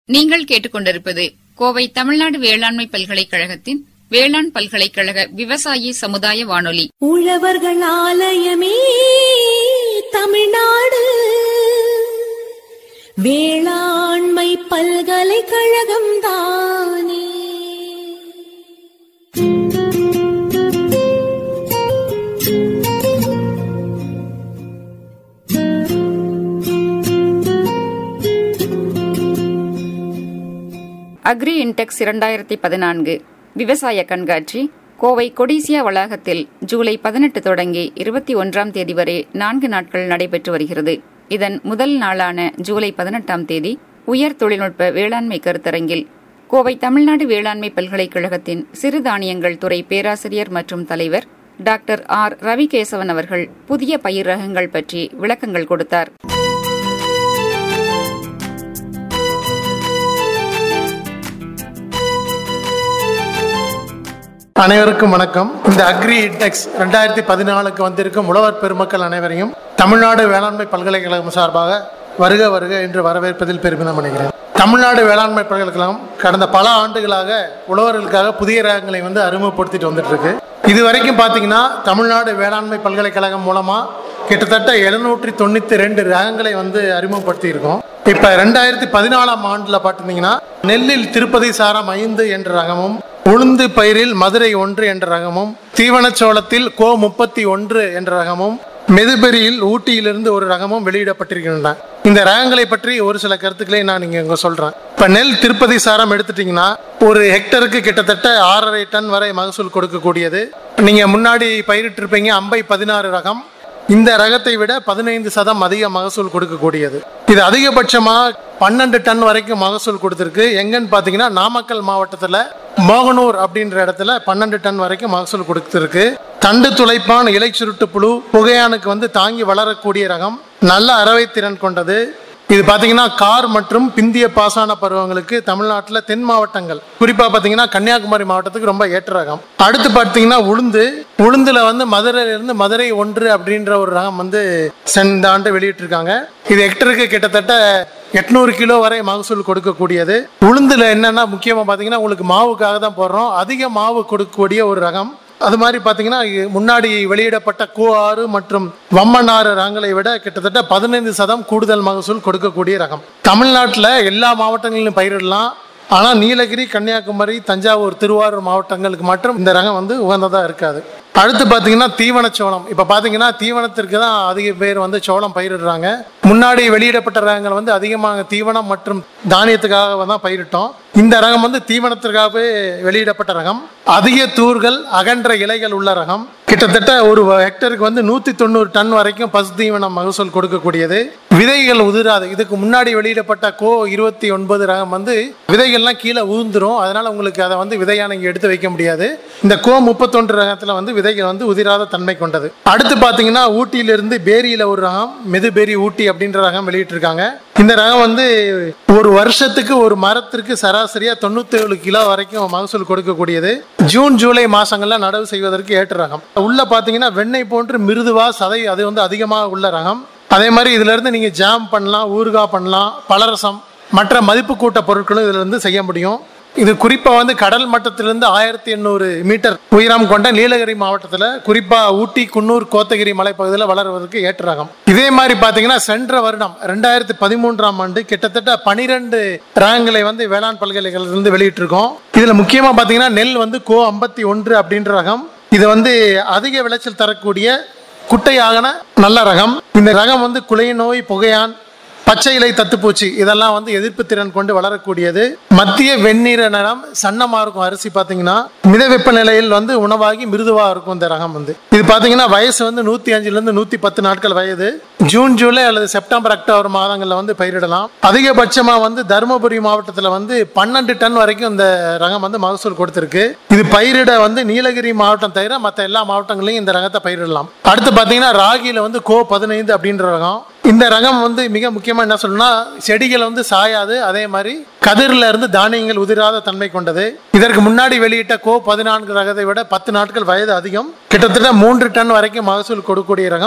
நீங்கள் கேட்டுக்கொண்டிருப்பது கோவை தமிழ்நாடு வேளாண்மை பல்கலைக்கழகத்தின் வேளாண் பல்கலைக்கழக விவசாயி சமுதாய வானொலி உழவர்கள் ஆலயமே தமிழ்நாடு வேளாண்மை பல்கலைக்கழகம் தானே அக்ரி இன்டெக்ஸ் இரண்டாயிரத்தி பதினான்கு விவசாய கண்காட்சி கோவை கொடிசியா வளாகத்தில் ஜூலை பதினெட்டு தொடங்கி இருபத்தி ஒன்றாம் தேதி வரை நான்கு நாட்கள் நடைபெற்று வருகிறது இதன் முதல் நாளான ஜூலை பதினெட்டாம் தேதி உயர் தொழில்நுட்ப வேளாண்மை கருத்தரங்கில் கோவை தமிழ்நாடு வேளாண்மை பல்கலைக்கழகத்தின் சிறுதானியங்கள் துறை பேராசிரியர் மற்றும் தலைவர் டாக்டர் ஆர் ரவிகேசவன் அவர்கள் புதிய பயிர் ரகங்கள் பற்றி விளக்கங்கள் கொடுத்தார் அனைவருக்கும் வணக்கம் இந்த அக்ரி இன்டெக்ஸ் ரெண்டாயிரத்தி பதினாலுக்கு வந்திருக்கும் உழவர் பெருமக்கள் அனைவரையும் தமிழ்நாடு வேளாண்மை பல்கலைக்கழகம் சார்பாக வருக வருக என்று வரவேற்பதில் பெருமிதம் அடைகிறேன் தமிழ்நாடு வேளாண்மை பல்கலைக்கழகம் கடந்த பல ஆண்டுகளாக உழவர்களுக்காக புதிய ரகங்களை வந்து அறிமுகப்படுத்திட்டு வந்துட்டு இருக்கு இது வரைக்கும் பார்த்தீங்கன்னா தமிழ்நாடு வேளாண்மை பல்கலைக்கழகம் மூலமா கிட்டத்தட்ட எழுநூற்றி தொண்ணூற்றி ரெண்டு ரகங்களை வந்து அறிமுகப்படுத்தி இருக்கோம் இப்போ ரெண்டாயிரத்தி பதினாலாம் ஆண்டில் பார்த்துருந்தீங்கன்னா நெல்லில் திருப்பதி சாரம் ஐந்து என்ற ரகமும் உளுந்து பயிரில் மதுரை ஒன்று என்ற ரகமும் தீவனச்சோளத்தில் கோ முப்பத்தி ஒன்று என்ற ரகமும் மெதுபெரியில் ஊட்டியிலிருந்து ஒரு ரகமும் வெளியிடப்பட்டிருக்கின்றன இந்த ரகங்களை பற்றி ஒரு சில கருத்துக்களை நான் இங்க இங்க சொல்றேன் இப்ப நெல் திருப்பதி சாரம் எடுத்துட்டீங்கன்னா ஒரு ஹெக்டருக்கு கிட்டத்தட்ட ஆறரை டன் வரை மகசூல் கொடுக்கக்கூடியது நீங்க முன்னாடி பயிரிட்டிருப்பீங்க அம்பை பதினாறு ரகம் இந்த ரகத்தை விட பதினைந்து சதம் அதிக மகசூல் கொடுக்கக்கூடியது இது அதிகபட்சமா பன்னெண்டு டன் வரைக்கும் மகசூல் கொடுத்துருக்கு எங்கன்னு பார்த்தீங்கன்னா நாமக்கல் மாவட்டத்தில் மோகனூர் அப்படின்ற இடத்துல பன்னெண்டு டன் வரைக்கும் மகசூல் கொடுத்துருக்கு தண்டு துளைப்பான் இலை சுருட்டு புழு புகையானுக்கு வந்து தாங்கி வளரக்கூடிய ரகம் நல்ல அறவை திறன் கொண்டது இது பார்த்தீங்கன்னா கார் மற்றும் பிந்திய பாசான பருவங்களுக்கு தமிழ்நாட்டில் தென் மாவட்டங்கள் குறிப்பாக பார்த்தீங்கன்னா கன்னியாகுமரி மாவட்டத்துக்கு ரொம்ப ஏற்ற ரகம் அடுத்து பார்த்தீங்கன்னா உளுந்து உளுந்துல வந்து மதுரையிலிருந்து மதுரை ஒன்று அப்படின்ற ஒரு ரகம் வந்து சென்ற ஆண்டு வெளியிட்டிருக்காங்க இது ஹெக்டருக்கு கிட்டத்தட்ட எட்நூறு கிலோ வரை மகசூல் கொடுக்கக்கூடியது உளுந்துல என்னன்னா முக்கியமாக பார்த்தீங்கன்னா உங்களுக்கு மாவுக்காக தான் போடுறோம் அதிக மாவு கொடுக்கக்கூடிய ஒரு ரகம் அது மாதிரி பார்த்தீங்கன்னா இ- முன்னாடி வெளியிடப்பட்ட கோ ஆறு மற்றும் வம்மனாறு ரகங்களை விட கிட்டத்தட்ட பதினைந்து சதம் கூடுதல் மகசூல் கொடுக்கக்கூடிய ரகம் தமிழ்நாட்டில் எல்லா மாவட்டங்களிலும் பயிரிடலாம் ஆனால் நீலகிரி கன்னியாகுமரி தஞ்சாவூர் திருவாரூர் மாவட்டங்களுக்கு மட்டும் இந்த ரகம் வந்து உகந்ததாக இருக்காது அடுத்து பார்த்தீங்கன்னா தீவனச்சோளம் இப்போ பார்த்தீங்கன்னா தீவனத்திற்கு தான் அதிக பேர் வந்து சோளம் பயிரிடுறாங்க முன்னாடி வெளியிடப்பட்ட ரகங்கள் வந்து அதிகமாக தீவனம் மற்றும் தானியத்துக்காக தான் பயிரிட்டோம் இந்த ரகம் வந்து தீவனத்திற்காகவே வெளியிடப்பட்ட ரகம் அதிக தூர்கள் அகன்ற இலைகள் உள்ள ரகம் கிட்டத்தட்ட ஒரு ஹெக்டருக்கு வந்து நூற்றி தொண்ணூறு டன் வரைக்கும் பசு தீவனம் மகசூல் கொடுக்கக்கூடியது விதைகள் உதிராது இதுக்கு முன்னாடி வெளியிடப்பட்ட கோ இருபத்தி ஒன்பது ரகம் வந்து விதைகள்லாம் கீழே உதிர்ந்துரும் அதனால உங்களுக்கு அதை வந்து விதையா நீங்க எடுத்து வைக்க முடியாது இந்த கோ முப்பத்தொன்று ரகத்துல வந்து விதைகள் வந்து உதிராத தன்மை கொண்டது அடுத்து பாத்தீங்கன்னா ஊட்டியிலிருந்து பேரியில ஒரு ரகம் மெதுபேரி ஊட்டி அப்படின்ற ரகம் வெளியிட்டிருக்காங்க இந்த ரகம் வந்து ஒரு வருஷத்துக்கு ஒரு மரத்திற்கு சராசரியா தொண்ணூத்தி ஏழு கிலோ வரைக்கும் மகசூல் கொடுக்கக்கூடியது ஜூன் ஜூலை மாசங்கள்ல நடவு செய்வதற்கு ஏற்ற ரகம் உள்ள பாத்தீங்கன்னா வெண்ணெய் போன்று மிருதுவா சதை அது வந்து அதிகமாக உள்ள ரகம் அதே மாதிரி இதுல இருந்து நீங்க ஜாம் பண்ணலாம் ஊறுகாய் பண்ணலாம் பலரசம் மற்ற மதிப்பு கூட்ட பொருட்களும் இதுல இருந்து செய்ய முடியும் இது குறிப்பா வந்து கடல் மட்டத்திலிருந்து ஆயிரத்தி எண்ணூறு மீட்டர் உயரம் கொண்ட நீலகிரி மாவட்டத்துல குறிப்பா ஊட்டி குன்னூர் கோத்தகிரி மலைப்பகுதியில் வளருவதற்கு ஏற்ற ரகம் இதே மாதிரி பாத்தீங்கன்னா சென்ற வருடம் ரெண்டாயிரத்தி பதிமூன்றாம் ஆண்டு கிட்டத்தட்ட பனிரெண்டு ரகங்களை வந்து வேளாண் பல்கலைக்கழகத்திலிருந்து வெளியிட்டிருக்கோம் இதுல முக்கியமா பாத்தீங்கன்னா நெல் வந்து கோ ஐம்பத்தி ஒன்று அப்படின்ற ரகம் இது வந்து அதிக விளைச்சல் தரக்கூடிய குட்டையாகன நல்ல ரகம் இந்த ரகம் வந்து குலை நோய் புகையான் பச்சை இலை தத்துப்பூச்சி இதெல்லாம் வந்து எதிர்ப்பு திறன் கொண்டு வளரக்கூடியது மத்திய வெந்நீர நிறம் சன்னமா இருக்கும் அரிசி பாத்தீங்கன்னா மித வெப்பநிலையில் வந்து உணவாகி மிருதுவா இருக்கும் இந்த ரகம் வந்து இது பாத்தீங்கன்னா வயசு வந்து நூத்தி அஞ்சுல இருந்து நூத்தி பத்து நாட்கள் வயது ஜூன் ஜூலை அல்லது செப்டம்பர் அக்டோபர் மாதங்கள்ல வந்து பயிரிடலாம் அதிகபட்சமா வந்து தருமபுரி மாவட்டத்துல வந்து பன்னெண்டு டன் வரைக்கும் இந்த ரகம் வந்து மகசூல் கொடுத்திருக்கு இது பயிரிட வந்து நீலகிரி மாவட்டம் தவிர மற்ற எல்லா மாவட்டங்களையும் இந்த ரகத்தை பயிரிடலாம் அடுத்து பாத்தீங்கன்னா ராகியில வந்து கோ பதினைந்து அப்படின்ற ரகம் இந்த ரகம் வந்து மிக முக்கியமா என்ன சொல்லணும்னா செடிகள் வந்து சாயாது அதே மாதிரி கதிரில் இருந்து தானியங்கள் உதிராத தன்மை கொண்டது இதற்கு முன்னாடி வெளியிட்ட கோ பதினான்கு ரகத்தை விட பத்து நாட்கள் வயது அதிகம் கிட்டத்தட்ட மூன்று டன் வரைக்கும் மகசூல் கொடுக்கக்கூடிய ரகம்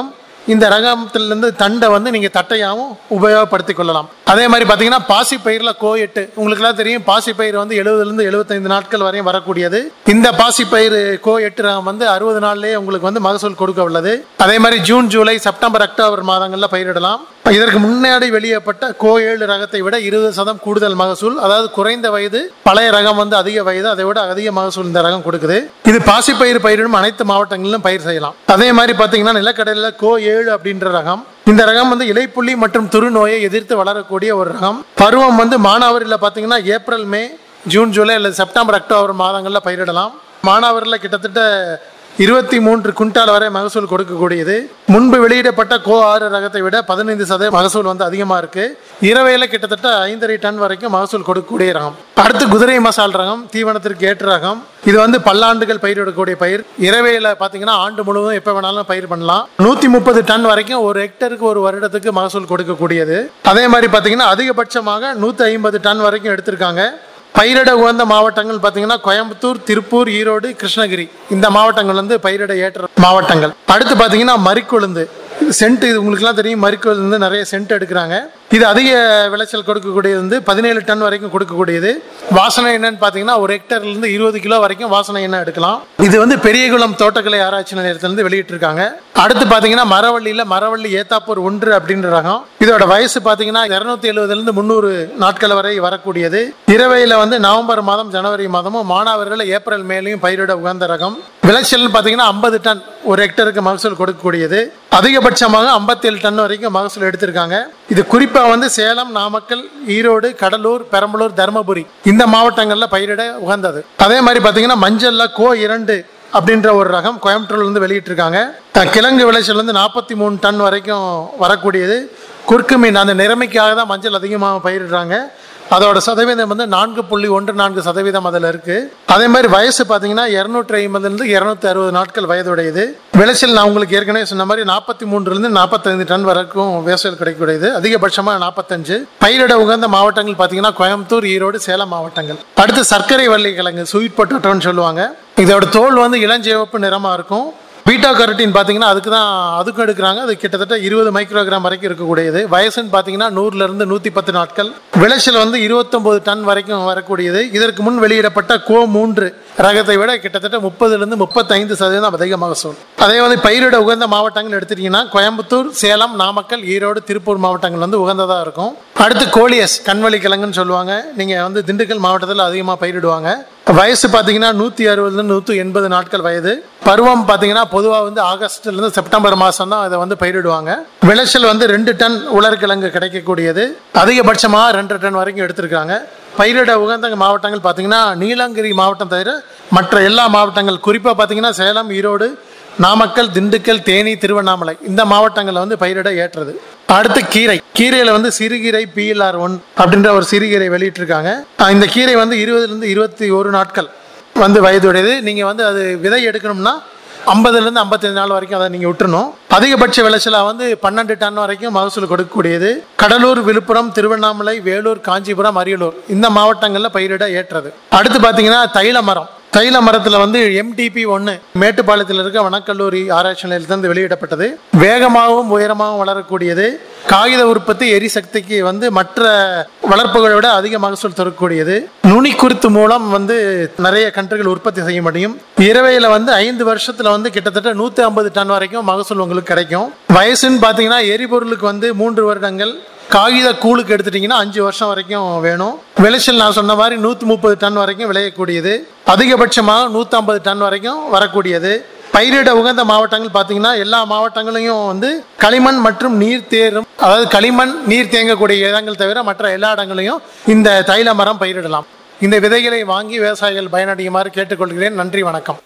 இந்த ரகத்திலிருந்து தண்டை வந்து நீங்கள் தட்டையாகவும் உபயோகப்படுத்திக் கொள்ளலாம் அதே மாதிரி பார்த்தீங்கன்னா பாசி பயிரில் கோ எட்டு உங்களுக்குலாம் தெரியும் பாசி பயிர் வந்து எழுபதுலேருந்து எழுபத்தைந்து நாட்கள் வரையும் வரக்கூடியது இந்த பாசி பயிர் கோ எட்டு ரகம் வந்து அறுபது நாள்லேயே உங்களுக்கு வந்து மகசூல் கொடுக்க உள்ளது அதே மாதிரி ஜூன் ஜூலை செப்டம்பர் அக்டோபர் மாதங்களில் பயிரிடலாம் இதற்கு முன்னாடி வெளியிடப்பட்ட கோ ஏழு ரகத்தை விட இருபது சதம் கூடுதல் மகசூல் அதாவது குறைந்த வயது பழைய ரகம் வந்து அதிக வயது அதை விட அதிக மகசூல் இந்த ரகம் கொடுக்குது இது பாசிப்பயிர் பயிரிடும் அனைத்து மாவட்டங்களிலும் பயிர் செய்யலாம் அதே மாதிரி பார்த்தீங்கன்னா நிலக்கடலில் கோ ஏழு அப்படின்ற ரகம் இந்த ரகம் வந்து இலைப்புள்ளி மற்றும் துரு நோயை எதிர்த்து வளரக்கூடிய ஒரு ரகம் பருவம் வந்து மானாவரியில் பார்த்தீங்கன்னா ஏப்ரல் மே ஜூன் ஜூலை அல்லது செப்டம்பர் அக்டோபர் மாதங்களில் பயிரிடலாம் மானாவரில் கிட்டத்தட்ட இருபத்தி மூன்று குண்டால் வரை மகசூல் கொடுக்கக்கூடியது முன்பு வெளியிடப்பட்ட கோ ஆறு ரகத்தை விட பதினைந்து சதவீத மகசூல் வந்து அதிகமாக இருக்கு இரவையில் கிட்டத்தட்ட ஐந்தரை டன் வரைக்கும் மகசூல் கொடுக்கக்கூடிய ரகம் அடுத்து குதிரை மசால் ரகம் தீவனத்திற்கு ஏற்ற ரகம் இது வந்து பல்லாண்டுகள் பயிரிடக்கூடிய பயிர் இரவையில் பார்த்தீங்கன்னா ஆண்டு முழுவதும் எப்போ வேணாலும் பயிர் பண்ணலாம் நூற்றி முப்பது டன் வரைக்கும் ஒரு ஹெக்டருக்கு ஒரு வருடத்துக்கு மகசூல் கொடுக்கக்கூடியது அதே மாதிரி பார்த்தீங்கன்னா அதிகபட்சமாக நூற்றி ஐம்பது டன் வரைக்கும் எடுத்திருக்காங்க பயிரிட உகந்த மாவட்டங்கள் பார்த்தீங்கன்னா கோயம்புத்தூர் திருப்பூர் ஈரோடு கிருஷ்ணகிரி இந்த மாவட்டங்கள் வந்து பயிரிட ஏற்ற மாவட்டங்கள் அடுத்து பார்த்தீங்கன்னா மறிக்கொழுந்து சென்ட் இது உங்களுக்குலாம் தெரியும் மறிக்கொழுந்து நிறைய சென்ட் எடுக்கிறாங்க இது அதிக விளைச்சல் கொடுக்கக்கூடியது வந்து பதினேழு டன் வரைக்கும் கொடுக்கக்கூடியது வாசனை எண்ணெய்னு பார்த்தீங்கன்னா ஒரு ஹெக்டர்லேருந்து இருபது கிலோ வரைக்கும் வாசனை எண்ணெய் எடுக்கலாம் இது வந்து பெரியகுளம் தோட்டக்கலை ஆராய்ச்சி நிலையத்திலிருந்து வெளியிட்டிருக்காங்க அடுத்து பார்த்தீங்கன்னா மரவள்ளியில் மரவள்ளி ஏத்தாப்பூர் ஒன்று அப்படின்ற ரகம் இதோட வயசு பார்த்தீங்கன்னா இரநூத்தி எழுபதுலேருந்து முந்நூறு நாட்கள் வரை வரக்கூடியது இரவையில் வந்து நவம்பர் மாதம் ஜனவரி மாதமும் மானாவரில் ஏப்ரல் மேலையும் பயிரிட உகந்த ரகம் விளைச்சல் பார்த்தீங்கன்னா ஐம்பது டன் ஒரு ஹெக்டருக்கு மகசூல் கொடுக்கக்கூடியது அதிகபட்சமாக ஐம்பத்தேழு டன் வரைக்கும் மகசூல் எடுத்திருக்காங்க இது குறிப்பாக வந்து சேலம் நாமக்கல் ஈரோடு கடலூர் பெரம்பலூர் தருமபுரி இந்த மாவட்டங்களில் பயிரிட உகந்தது அதே மாதிரி பார்த்தீங்கன்னா மஞ்சள்ல கோ இரண்டு அப்படின்ற ஒரு ரகம் கோயம்புத்தூர்ல இருந்து வெளியிட்டிருக்காங்க த- கிழங்கு விளைச்சல் வந்து நாற்பத்தி மூணு டன் வரைக்கும் வரக்கூடியது குறுக்கு மீன் அந்த நிறமைக்காக தான் மஞ்சள் அதிகமாக பயிரிடுறாங்க அதோட சதவீதம் வந்து நான்கு புள்ளி ஒன்று நான்கு சதவீதம் அதில் இருக்கு அதே மாதிரி வயசு பார்த்தீங்கன்னா இரநூற்றி ஐம்பதுலேருந்து இரநூத்தி அறுபது நாட்கள் வயதுடையது விளைச்சல் நான் உங்களுக்கு ஏற்கனவே சொன்ன மாதிரி நாற்பத்தி மூன்றுலேருந்து நாற்பத்தைந்து டன் வரைக்கும் விளைச்சல் கிடைக்கக்கூடியது அதிகபட்சமாக நாற்பத்தஞ்சு பயிரிட உகந்த மாவட்டங்கள் பார்த்தீங்கன்னா கோயம்புத்தூர் ஈரோடு சேலம் மாவட்டங்கள் அடுத்து சர்க்கரை வள்ளி கிழங்கு ஸ்வீட் பொட்டோட்டோன்னு சொல்லுவாங்க இதோட தோல் வந்து இளஞ்சிவப்பு நிறமாக இருக்கும் பீட்டா கரோட்டின் பார்த்தீங்கன்னா அதுக்கு தான் அதுக்கும் எடுக்கிறாங்க அது கிட்டத்தட்ட இருபது மைக்ரோகிராம் வரைக்கும் இருக்கக்கூடியது வயசுன்னு பார்த்தீங்கன்னா நூறுலேருந்து நூற்றி பத்து நாட்கள் விளைச்சல் வந்து இருபத்தொம்போது டன் வரைக்கும் வரக்கூடியது இதற்கு முன் வெளியிடப்பட்ட கோ மூன்று ரகத்தை விட கிட்டத்தட்ட முப்பதுலேருந்து முப்பத்தைந்து சதவீதம் அதிக மகசூல் அதே வந்து பயிரிட உகந்த மாவட்டங்கள் எடுத்துட்டீங்கன்னா கோயம்புத்தூர் சேலம் நாமக்கல் ஈரோடு திருப்பூர் மாவட்டங்கள் வந்து உகந்ததாக இருக்கும் அடுத்து கோலியஸ் கண்வழி கிழங்குன்னு சொல்லுவாங்க நீங்கள் வந்து திண்டுக்கல் மாவட்டத்தில் அதிகமாக பயிரிடுவாங்க வயசு பார்த்தீங்கன்னா நூற்றி அறுபதுலேருந்து நூற்றி எண்பது நாட்கள் வயது பருவம் பார்த்தீங்கன்னா பொதுவாக வந்து ஆகஸ்ட்லேருந்து செப்டம்பர் மாதம் தான் இதை வந்து பயிரிடுவாங்க விளைச்சல் வந்து ரெண்டு டன் உலர்கிழங்கு கிடைக்கக்கூடியது அதிகபட்சமாக ரெண்டு டன் வரைக்கும் எடுத்திருக்காங்க பயிரிட உகந்த மாவட்டங்கள் பார்த்தீங்கன்னா நீலகிரி மாவட்டம் தவிர மற்ற எல்லா மாவட்டங்கள் குறிப்பாக பார்த்தீங்கன்னா சேலம் ஈரோடு நாமக்கல் திண்டுக்கல் தேனி திருவண்ணாமலை இந்த மாவட்டங்களில் வந்து பயிரிட ஏற்றது அடுத்து கீரை கீரையில் வந்து சிறுகீரை பிஎல்ஆர் ஒன் அப்படின்ற ஒரு சிறுகீரை வெளியிட்டிருக்காங்க அஹ் இந்த கீரை வந்து இருபதுலேருந்து இருபத்தி ஒரு நாட்கள் வந்து வயதுடையது நீங்கள் வந்து அது விதை எடுக்கணும்னா ஐம்பதுலேருந்து ஐம்பத்தஞ்சு நாள் வரைக்கும் அதை நீங்கள் விட்டுறணும் அதிகபட்ச விளைச்சலாக வந்து பன்னெண்டு டன் வரைக்கும் மகசூல் கொடுக்கக்கூடியது கடலூர் விழுப்புரம் திருவண்ணாமலை வேலூர் காஞ்சிபுரம் அரியலூர் இந்த மாவட்டங்களில் பயிரிட ஏற்றது அடுத்து பார்த்தீங்கன்னா தைல மரம் தைல மரத்தில் வந்து எம்டிபி ஒன்று மேட்டுப்பாளையத்தில் இருக்க வனக்கல்லூரி ஆராய்ச்சி நிலையத்திலிருந்து வெளியிடப்பட்டது வேகமாகவும் உயரமாகவும் வளரக்கூடியது காகித உற்பத்தி எரிசக்திக்கு வந்து மற்ற வளர்ப்புகளை விட அதிக மகசூல் தரக்கூடியது நுனி குருத்து மூலம் வந்து நிறைய கன்றுகள் உற்பத்தி செய்ய முடியும் இரவையில் வந்து ஐந்து வருஷத்துல வந்து கிட்டத்தட்ட நூற்றி ஐம்பது டன் வரைக்கும் மகசூல் உங்களுக்கு கிடைக்கும் வயசுன்னு பார்த்தீங்கன்னா எரிபொருளுக்கு வந்து மூன்று வருடங்கள் காகித கூழுக்கு எடுத்துட்டிங்கன்னா அஞ்சு வருஷம் வரைக்கும் வேணும் விளைச்சல் நான் சொன்ன மாதிரி நூற்றி முப்பது டன் வரைக்கும் விளையக்கூடியது அதிகபட்சமாக நூற்றம்பது டன் வரைக்கும் வரக்கூடியது பயிரிட உகந்த மாவட்டங்கள் பார்த்தீங்கன்னா எல்லா மாவட்டங்களையும் வந்து களிமண் மற்றும் நீர் தேரும் அதாவது களிமண் நீர் தேங்கக்கூடிய இடங்கள் தவிர மற்ற எல்லா இடங்களையும் இந்த தைல மரம் பயிரிடலாம் இந்த விதைகளை வாங்கி விவசாயிகள் பயனடையுமாறு கேட்டுக்கொள்கிறேன் நன்றி வணக்கம்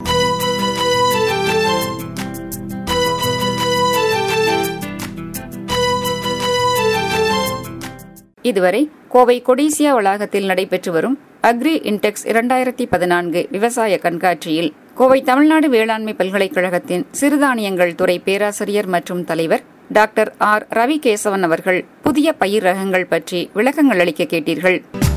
இதுவரை கோவை கொடிசியா வளாகத்தில் நடைபெற்று வரும் அக்ரி இன்டெக்ஸ் இரண்டாயிரத்தி பதினான்கு விவசாய கண்காட்சியில் கோவை தமிழ்நாடு வேளாண்மை பல்கலைக்கழகத்தின் சிறுதானியங்கள் துறை பேராசிரியர் மற்றும் தலைவர் டாக்டர் ஆர் ரவி கேசவன் அவர்கள் புதிய பயிர் ரகங்கள் பற்றி விளக்கங்கள் அளிக்க கேட்டீர்கள்